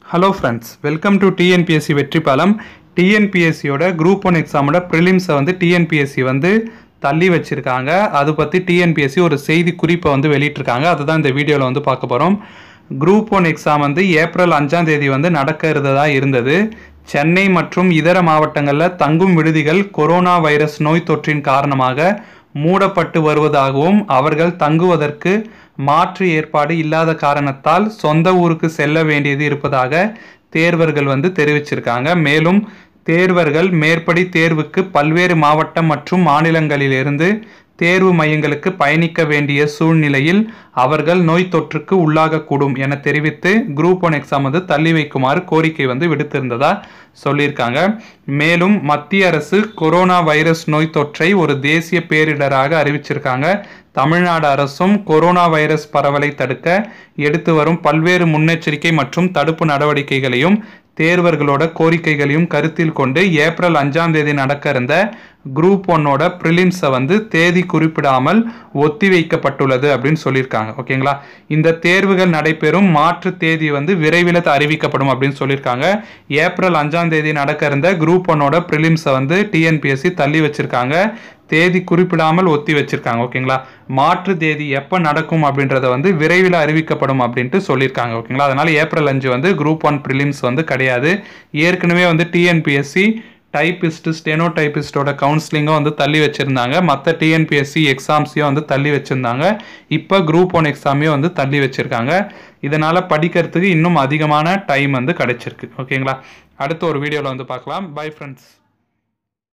hello friends welcome to TNPSC வெற்றி பாலம் டிஎன்பிஎஸ்சியோட group one எக்ஸாமோட ப்ரிலிம்ஸை வந்து டிஎன்பிஎஸ்சி வந்து தள்ளி வச்சுருக்காங்க அது பற்றி டிஎன்பிஎஸ்சி ஒரு செய்தி குறிப்பை வந்து வெளியிட்டிருக்காங்க அதுதான் இந்த வீடியோவில் வந்து பார்க்க போகிறோம் குரூப் ஒன் எக்ஸாம் வந்து ஏப்ரல் அஞ்சாம் தேதி வந்து நடக்க இருந்ததா இருந்தது சென்னை மற்றும் இதர மாவட்டங்களில் தங்கும் விடுதிகள் கொரோனா வைரஸ் நோய் தொற்றின் காரணமாக மூடப்பட்டு வருவதாகவும் அவர்கள் தங்குவதற்கு மாற்று ஏற்பாடு இல்லாத காரணத்தால் சொந்த ஊருக்கு செல்ல வேண்டியது இருப்பதாக தேர்வர்கள் வந்து தெரிவிச்சிருக்காங்க மேலும் தேர்வர்கள் மேற்படி தேர்வுக்கு பல்வேறு மாவட்டம் மற்றும் மாநிலங்களிலிருந்து தேர்வு மையங்களுக்கு பயணிக்க வேண்டிய சூழ்நிலையில் அவர்கள் நோய் தொற்றுக்கு உள்ளாகக்கூடும் என தெரிவித்து குரூப் ஒன் எக்ஸாம் வந்து தள்ளி வைக்குமாறு கோரிக்கை வந்து விடுத்திருந்ததா சொல்லியிருக்காங்க மேலும் மத்திய அரசு கொரோனா வைரஸ் நோய் தொற்றை ஒரு தேசிய பேரிடராக அறிவிச்சிருக்காங்க தமிழ்நாடு அரசும் கொரோனா வைரஸ் பரவலை தடுக்க எடுத்து வரும் பல்வேறு முன்னெச்சரிக்கை மற்றும் தடுப்பு நடவடிக்கைகளையும் தேர்வர்களோட கோரிக்கைகளையும் கருத்தில் கொண்டு ஏப்ரல் அஞ்சாம் தேதி நடக்க இருந்த குரூப் ஒன்னோட ப்ரிலிம்ஸை வந்து தேதி குறிப்பிடாமல் ஒத்தி வைக்கப்பட்டுள்ளது அப்படின்னு சொல்லியிருக்காங்க ஓகேங்களா இந்த தேர்வுகள் நடைபெறும் மாற்று தேதி வந்து விரைவில் அறிவிக்கப்படும் அப்படின்னு சொல்லியிருக்காங்க ஏப்ரல் அஞ்சாம் தேதி நடக்க இருந்த குரூப் ஒன்னோட ப்ரிலிம்ஸை வந்து டிஎன்பிஎஸ்சி தள்ளி வச்சிருக்காங்க தேதி குறிப்பிடாமல் ஒத்தி வச்சிருக்காங்க ஓகேங்களா மாற்று தேதி எப்போ நடக்கும் அப்படின்றத வந்து விரைவில் அறிவிக்கப்படும் அப்படின்ட்டு சொல்லியிருக்காங்க ஓகேங்களா அதனால ஏப்ரல் அஞ்சு வந்து குரூப் ஒன் ப்ரிலிம்ஸ் வந்து கிடையாது ஏற்கனவே வந்து டிஎன்பிஎஸ்சி டைப்பிஸ்ட் ஸ்டெனோ டைப்பிஸ்டோட கவுன்சிலிங்கும் வந்து தள்ளி வச்சுருந்தாங்க மற்ற டிஎன்பிஎஸ்சி எக்ஸாம்ஸையும் வந்து தள்ளி வச்சுருந்தாங்க இப்போ குரூப் ஒன் எக்ஸாமையும் வந்து தள்ளி வச்சுருக்காங்க இதனால் படிக்கிறதுக்கு இன்னும் அதிகமான டைம் வந்து கிடைச்சிருக்கு ஓகேங்களா அடுத்த ஒரு வீடியோவில் வந்து பார்க்கலாம் பை ஃப்ரெண்ட்ஸ்